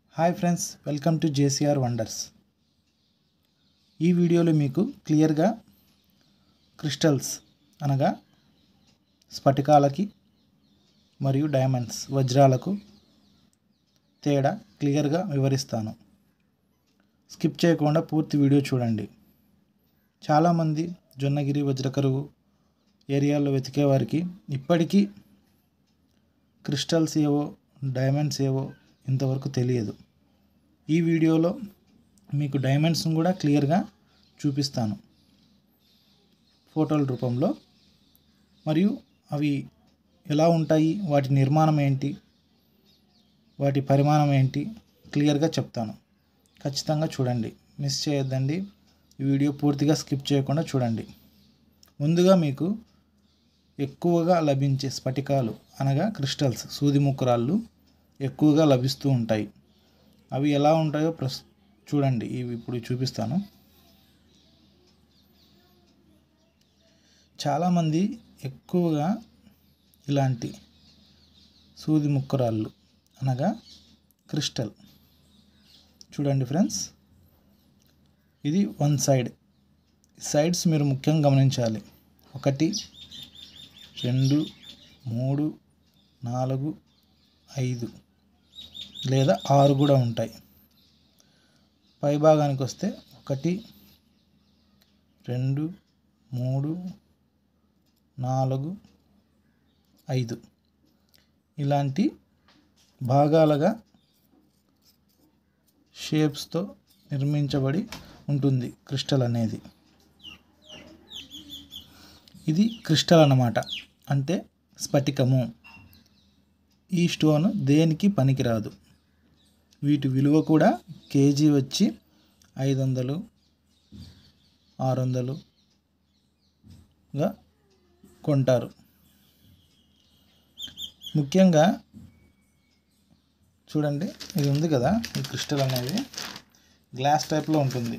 hi friends welcome to JCR wonders ఈ వీడియోలో మీకు క్లియర్గా క్రిస్టల్స్ అనగా స్ఫటికాలకి మరియు డైమండ్స్ వజ్రాలకు తేడా క్లియర్గా వివరిస్తాను స్కిప్ చేయకుండా పూర్తి వీడియో చూడండి చాలామంది జొన్నగిరి వజ్రకరువు ఏరియాలో వెతికే వారికి ఇప్పటికీ క్రిస్టల్స్ ఏవో డైమండ్స్ ఏవో ఇంతవరకు తెలియదు ఈ వీడియోలో మీకు డైమండ్స్ను కూడా క్లియర్గా చూపిస్తాను ఫోటోల రూపంలో మరియు అవి ఎలా ఉంటాయి వాటి నిర్మాణం ఏంటి వాటి పరిమాణం ఏంటి క్లియర్గా చెప్తాను ఖచ్చితంగా చూడండి మిస్ చేయొద్దండి ఈ వీడియో పూర్తిగా స్కిప్ చేయకుండా చూడండి ముందుగా మీకు ఎక్కువగా లభించే స్ఫటికాలు అనగా క్రిస్టల్స్ సూది ముక్కురాళ్ళు ఎక్కువగా లభిస్తూ ఉంటాయి అవి ఎలా ఉంటాయో ప్రస్ చూడండి ఇవి ఇప్పుడు చూపిస్తాను చాలామంది ఎక్కువగా ఇలాంటి సూది ముక్కురాళ్ళు అనగా క్రిస్టల్ చూడండి ఫ్రెండ్స్ ఇది వన్ సైడ్ సైడ్స్ మీరు ముఖ్యంగా గమనించాలి ఒకటి రెండు మూడు నాలుగు ఐదు లేదా ఆరు కూడా ఉంటాయి పై భాగానికి వస్తే ఒకటి రెండు మూడు నాలుగు ఐదు ఇలాంటి భాగాలుగా షేప్స్తో నిర్మించబడి ఉంటుంది క్రిస్టల్ అనేది ఇది క్రిస్టల్ అన్నమాట అంటే స్ఫటికము ఈ స్టోన్ దేనికి పనికిరాదు వీటి విలువ కూడా కేజీ వచ్చి ఐదు వందలు ఆరు వందలుగా కొంటారు ముఖ్యంగా చూడండి ఇది ఉంది కదా ఈ క్రిస్టల్ అనేది గ్లాస్ టైప్లో ఉంటుంది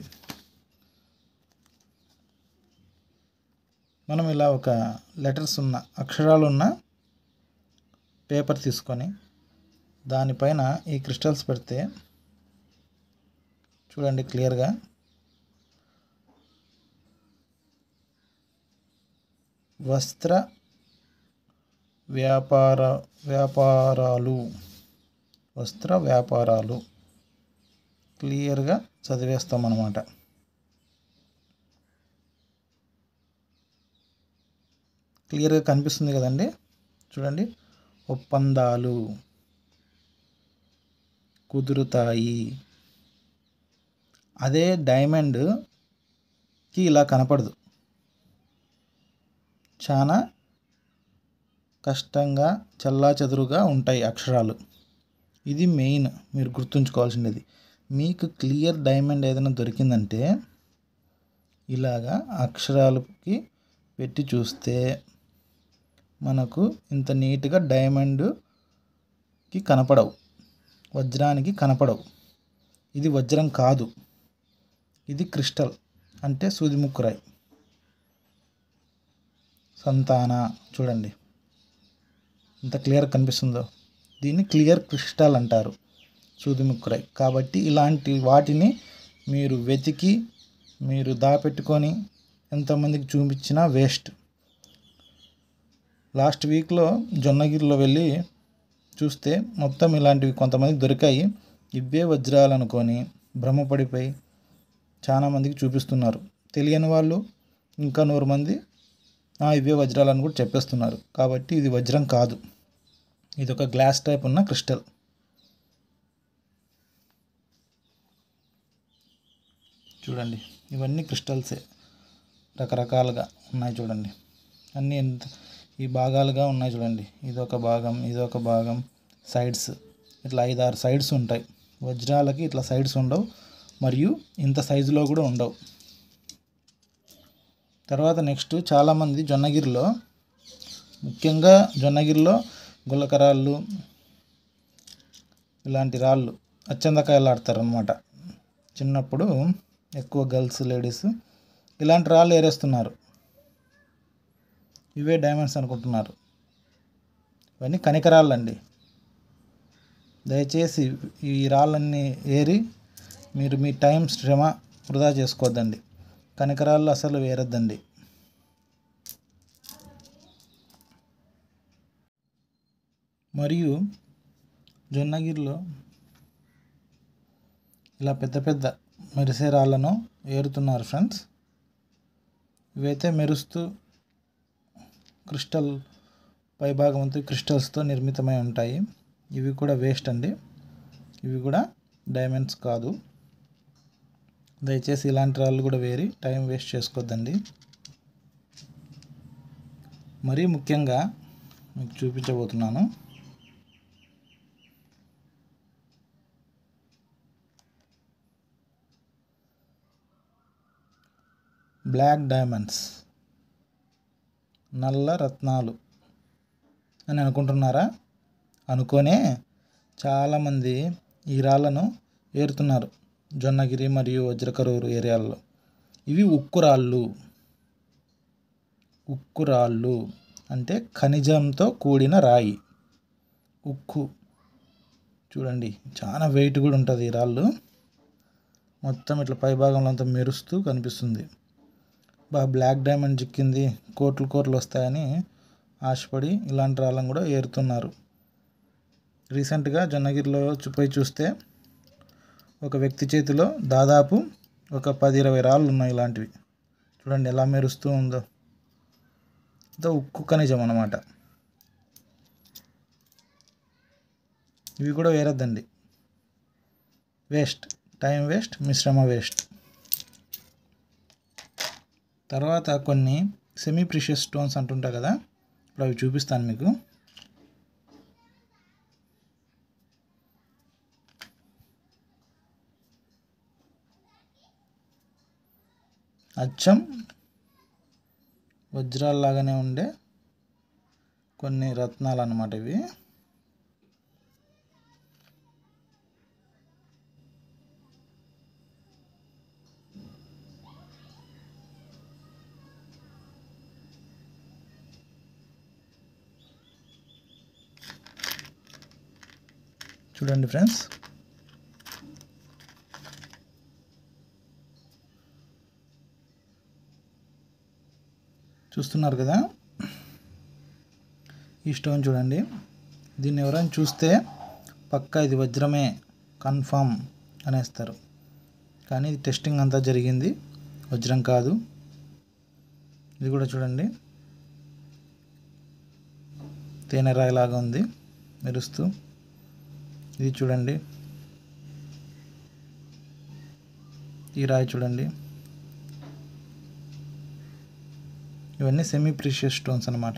మనం ఇలా ఒక లెటర్స్ ఉన్న అక్షరాలు ఉన్న పేపర్ తీసుకొని దానిపైన ఈ క్రిస్టల్స్ పెడితే చూడండి క్లియర్గా వస్త్ర వ్యాపార వ్యాపారాలు వస్త్ర వ్యాపారాలు క్లియర్గా చదివేస్తాం అన్నమాట క్లియర్గా కనిపిస్తుంది కదండి చూడండి ఒప్పందాలు కుదురుతాయి అదే డైమండ్కి ఇలా కనపడదు చాలా కష్టంగా చల్లా చెదురుగా ఉంటాయి అక్షరాలు ఇది మెయిన్ మీరు గుర్తుంచుకోవాల్సినది మీకు క్లియర్ డైమండ్ ఏదైనా దొరికిందంటే ఇలాగా అక్షరాలకి పెట్టి చూస్తే మనకు ఇంత నీట్గా డైమండ్కి కనపడవు వజ్రానికి కనపడవు ఇది వజ్రం కాదు ఇది క్రిస్టల్ అంటే సూదిముక్కురాయి సంతాన చూడండి ఎంత క్లియర్ కనిపిస్తుందో దీన్ని క్లియర్ క్రిస్టల్ అంటారు సూదిముక్కురాయి కాబట్టి ఇలాంటి వాటిని మీరు వెతికి మీరు దాపెట్టుకొని ఎంతమందికి చూపించినా వేస్ట్ లాస్ట్ వీక్లో జొన్నగిరిలో వెళ్ళి చూస్తే మొత్తం ఇలాంటివి కొంతమందికి దొరికాయి ఇవే వజ్రాలు అనుకొని భ్రమపడిపోయి చాలామందికి చూపిస్తున్నారు తెలియని వాళ్ళు ఇంకా నూరు మంది ఇవే వజ్రాలు అని కూడా చెప్పేస్తున్నారు కాబట్టి ఇది వజ్రం కాదు ఇది ఒక గ్లాస్ టైప్ ఉన్న క్రిస్టల్ చూడండి ఇవన్నీ క్రిస్టల్సే రకరకాలుగా ఉన్నాయి చూడండి అన్నీ ఎంత ఈ భాగాలుగా ఉన్నాయి చూడండి ఇదొక భాగం ఇదొక భాగం సైడ్స్ ఇట్లా ఐదారు సైడ్స్ ఉంటాయి వజ్రాలకి ఇట్లా సైడ్స్ ఉండవు మరియు ఇంత సైజులో కూడా ఉండవు తర్వాత నెక్స్ట్ చాలామంది జొన్నగిరిలో ముఖ్యంగా జొన్నగిరిలో గుల్లకరాళ్ళు ఇలాంటి రాళ్ళు అచ్చందకాయలు ఆడతారు అనమాట చిన్నప్పుడు ఎక్కువ గర్ల్స్ లేడీస్ ఇలాంటి రాళ్ళు ఏరేస్తున్నారు ఇవే డైమండ్స్ అనుకుంటున్నారు ఇవన్నీ కనికరాళ్ళు అండి దయచేసి ఈ రాళ్ళన్నీ ఏరి మీరు మీ టైం శ్రమ వృధా చేసుకోవద్దండి కనికరాళ్ళు అసలు వేరొద్దండి మరియు జొన్నగిరిలో ఇలా పెద్ద పెద్ద మెరిసే రాళ్ళను ఏరుతున్నారు ఫ్రెండ్స్ ఇవైతే మెరుస్తూ క్రిస్టల్ పైభాగం అంతా క్రిస్టల్స్తో నిర్మితమై ఉంటాయి ఇవి కూడా వేస్ట్ అండి ఇవి కూడా డైమండ్స్ కాదు దయచేసి ఇలాంటి రాళ్ళు కూడా వేరి టైం వేస్ట్ చేసుకోవద్దండి మరీ ముఖ్యంగా మీకు చూపించబోతున్నాను బ్లాక్ డైమండ్స్ నల్ల రత్నాలు అని అనుకుంటున్నారా అనుకోనే చాలామంది ఈ రాళ్ళను ఏరుతున్నారు జొన్నగిరి మరియు వజ్రకరూరు ఏరియాల్లో ఇవి ఉక్కు రాళ్ళు ఉక్కు రాళ్ళు అంటే ఖనిజంతో కూడిన రాయి ఉక్కు చూడండి చాలా వెయిట్ కూడా ఉంటుంది ఈ రాళ్ళు మొత్తం ఇట్లా పైభాగంలో అంతా మెరుస్తూ కనిపిస్తుంది బాగా బ్లాక్ డైమండ్ చిక్కింది కోట్లు కోట్లు వస్తాయని ఆశపడి ఇలాంటి రాళ్ళను కూడా ఏరుతున్నారు రీసెంట్గా జొన్నగిరిలో చూ- పోయి చూస్తే ఒక వ్యక్తి చేతిలో దాదాపు ఒక పది ఇరవై రాళ్ళు ఉన్నాయి ఇలాంటివి చూడండి ఎలా మెరుస్తూ ఉందో ఇదో ఉక్కు ఖనిజం అన్నమాట ఇవి కూడా వేరద్దండి వేస్ట్ టైం వేస్ట్ మిశ్రమ వేస్ట్ తర్వాత కొన్ని సెమీ ప్రిషియస్ స్టోన్స్ అంటుంటా కదా ఇప్పుడు అవి చూపిస్తాను మీకు అచ్చం వజ్రాల్లాగానే ఉండే కొన్ని రత్నాలు అన్నమాట ఇవి చూడండి ఫ్రెండ్స్ చూస్తున్నారు కదా ఈ స్టోన్ చూడండి దీన్ని ఎవరైనా చూస్తే పక్కా ఇది వజ్రమే కన్ఫామ్ అనేస్తారు కానీ ఇది టెస్టింగ్ అంతా జరిగింది వజ్రం కాదు ఇది కూడా చూడండి తేనె రాయిలాగా ఉంది మెరుస్తూ ఇది చూడండి ఈ రాయి చూడండి ఇవన్నీ సెమీ ప్రీషియస్ స్టోన్స్ అన్నమాట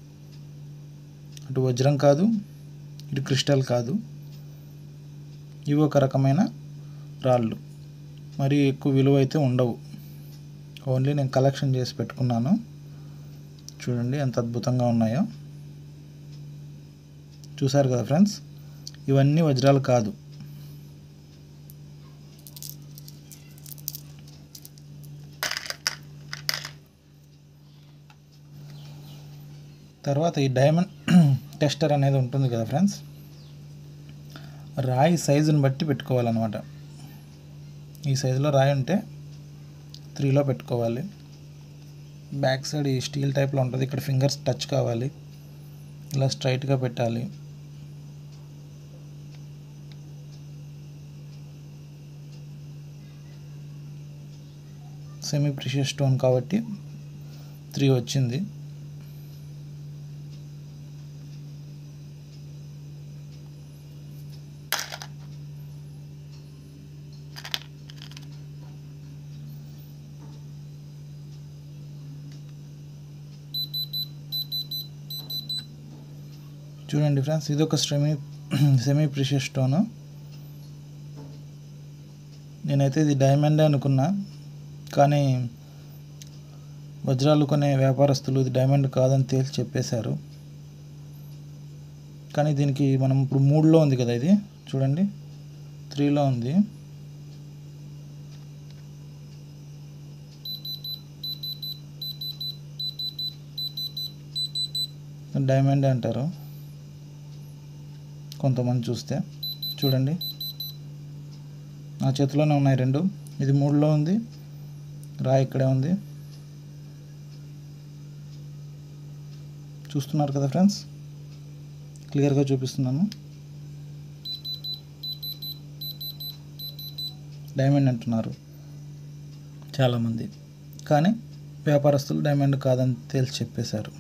అటు వజ్రం కాదు ఇటు క్రిస్టల్ కాదు ఇవి ఒక రకమైన రాళ్ళు మరి ఎక్కువ విలువ అయితే ఉండవు ఓన్లీ నేను కలెక్షన్ చేసి పెట్టుకున్నాను చూడండి ఎంత అద్భుతంగా ఉన్నాయో చూసారు కదా ఫ్రెండ్స్ ఇవన్నీ వజ్రాలు కాదు తర్వాత ఈ డైమండ్ టెస్టర్ అనేది ఉంటుంది కదా ఫ్రెండ్స్ రాయి సైజుని బట్టి పెట్టుకోవాలన్నమాట ఈ సైజులో రాయి ఉంటే త్రీలో పెట్టుకోవాలి బ్యాక్ సైడ్ ఈ స్టీల్ టైప్లో ఉంటుంది ఇక్కడ ఫింగర్స్ టచ్ కావాలి ఇలా స్ట్రైట్గా పెట్టాలి సెమీ ప్రిషియస్ స్టోన్ కాబట్టి త్రీ వచ్చింది చూడండి ఫ్రెండ్స్ ఇది ఒక సెమీ సెమీ ప్రిషియస్ స్టోను నేనైతే ఇది డైమండ్ అనుకున్నా కానీ వజ్రాలు కొనే వ్యాపారస్తులు ఇది డైమండ్ కాదని తేల్చి చెప్పేశారు కానీ దీనికి మనం ఇప్పుడు మూడులో ఉంది కదా ఇది చూడండి త్రీలో ఉంది డైమండ్ అంటారు కొంతమంది చూస్తే చూడండి నా చేతిలోనే ఉన్నాయి రెండు ఇది మూడులో ఉంది రాయి ఇక్కడే ఉంది చూస్తున్నారు కదా ఫ్రెండ్స్ క్లియర్గా చూపిస్తున్నాను డైమండ్ అంటున్నారు చాలామంది కానీ వ్యాపారస్తులు డైమండ్ కాదని తేల్చి చెప్పేశారు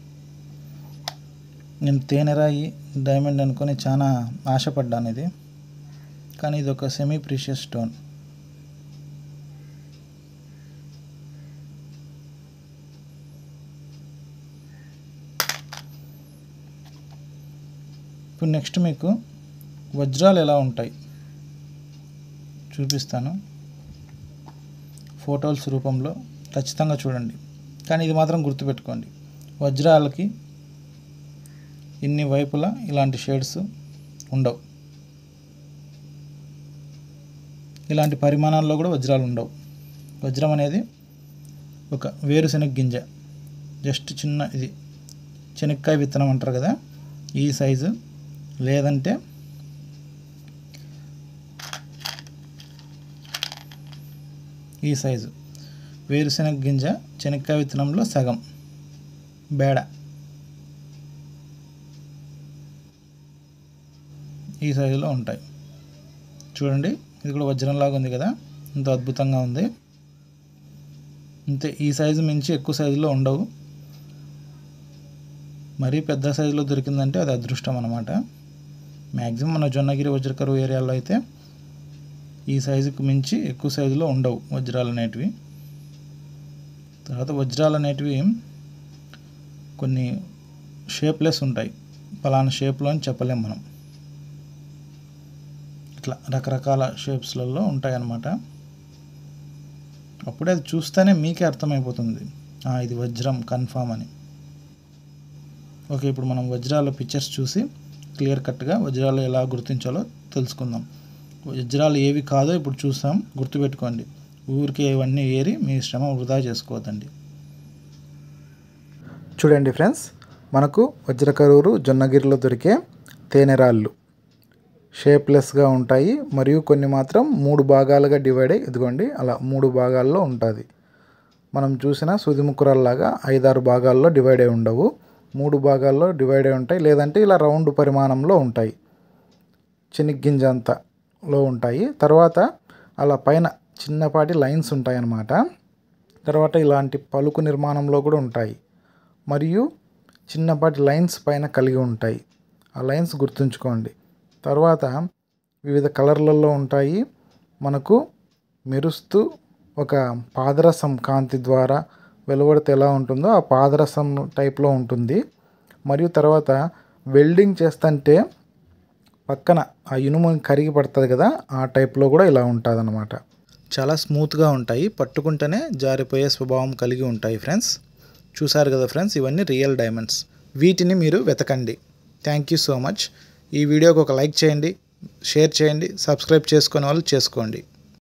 నేను తేనెరాయి డైమండ్ అనుకొని చాలా ఆశపడ్డాను ఇది కానీ ఇది ఒక సెమీ ప్రీషియస్ స్టోన్ ఇప్పుడు నెక్స్ట్ మీకు వజ్రాలు ఎలా ఉంటాయి చూపిస్తాను ఫోటోస్ రూపంలో ఖచ్చితంగా చూడండి కానీ ఇది మాత్రం గుర్తుపెట్టుకోండి వజ్రాలకి ఇన్ని వైపులా ఇలాంటి షేడ్స్ ఉండవు ఇలాంటి పరిమాణాల్లో కూడా వజ్రాలు ఉండవు వజ్రం అనేది ఒక వేరుశెనగ గింజ జస్ట్ చిన్న ఇది శనక్కాయ విత్తనం అంటారు కదా ఈ సైజు లేదంటే ఈ సైజు వేరుశెనగ గింజ శనక్కాయ విత్తనంలో సగం బేడ ఈ సైజులో ఉంటాయి చూడండి ఇది కూడా వజ్రంలాగా ఉంది కదా ఇంత అద్భుతంగా ఉంది అంతే ఈ సైజు మించి ఎక్కువ సైజులో ఉండవు మరీ పెద్ద సైజులో దొరికిందంటే అది అదృష్టం అనమాట మ్యాక్సిమం మన జొన్నగిరి వజ్రకరువు ఏరియాలో అయితే ఈ సైజుకు మించి ఎక్కువ సైజులో ఉండవు వజ్రాలు అనేటివి తర్వాత వజ్రాలు అనేటివి కొన్ని షేప్లెస్ ఉంటాయి పలానా షేప్లో అని చెప్పలేం మనం ఇట్లా రకరకాల షేప్స్లలో ఉంటాయి అన్నమాట అప్పుడే అది చూస్తేనే మీకే అర్థమైపోతుంది "ఆ, ఇది వజ్రం కన్ఫామ్ అని ఓకే ఇప్పుడు మనం వజ్రాల పిక్చర్స్ చూసి క్లియర్ కట్గా వజ్రాలు ఎలా గుర్తించాలో తెలుసుకుందాం వజ్రాలు ఏవి కాదో ఇప్పుడు చూసాం గుర్తుపెట్టుకోండి ఊరికి ఇవన్నీ ఏరి మీ శ్రమ వృధా చేసుకోవద్దండి చూడండి ఫ్రెండ్స్ మనకు వజ్రకరూరు జొన్నగిరిలో దొరికే తేనెరాళ్ళు షేప్లెస్గా ఉంటాయి మరియు కొన్ని మాత్రం మూడు భాగాలుగా డివైడ్ అయ్యి ఇదిగోండి అలా మూడు భాగాల్లో ఉంటుంది మనం చూసిన సుదిముక్కురాల్లాగా ఐదారు భాగాల్లో డివైడ్ అయి ఉండవు మూడు భాగాల్లో డివైడ్ అయి ఉంటాయి లేదంటే ఇలా రౌండ్ పరిమాణంలో ఉంటాయి చెనిగ్గింజ అంతలో ఉంటాయి తర్వాత అలా పైన చిన్నపాటి లైన్స్ ఉంటాయి అన్నమాట తర్వాత ఇలాంటి పలుకు నిర్మాణంలో కూడా ఉంటాయి మరియు చిన్నపాటి లైన్స్ పైన కలిగి ఉంటాయి ఆ లైన్స్ గుర్తుంచుకోండి తర్వాత వివిధ కలర్లలో ఉంటాయి మనకు మెరుస్తూ ఒక పాదరసం కాంతి ద్వారా వెలువడితే ఎలా ఉంటుందో ఆ పాదరసం టైప్లో ఉంటుంది మరియు తర్వాత వెల్డింగ్ చేస్తుంటే పక్కన ఆ ఇనుము కరిగి పడుతుంది కదా ఆ టైప్లో కూడా ఇలా ఉంటుంది చాలా స్మూత్గా ఉంటాయి పట్టుకుంటేనే జారిపోయే స్వభావం కలిగి ఉంటాయి ఫ్రెండ్స్ చూసారు కదా ఫ్రెండ్స్ ఇవన్నీ రియల్ డైమండ్స్ వీటిని మీరు వెతకండి థ్యాంక్ యూ సో మచ్ ఈ వీడియోకి ఒక లైక్ చేయండి షేర్ చేయండి సబ్స్క్రైబ్ చేసుకునే వాళ్ళు చేసుకోండి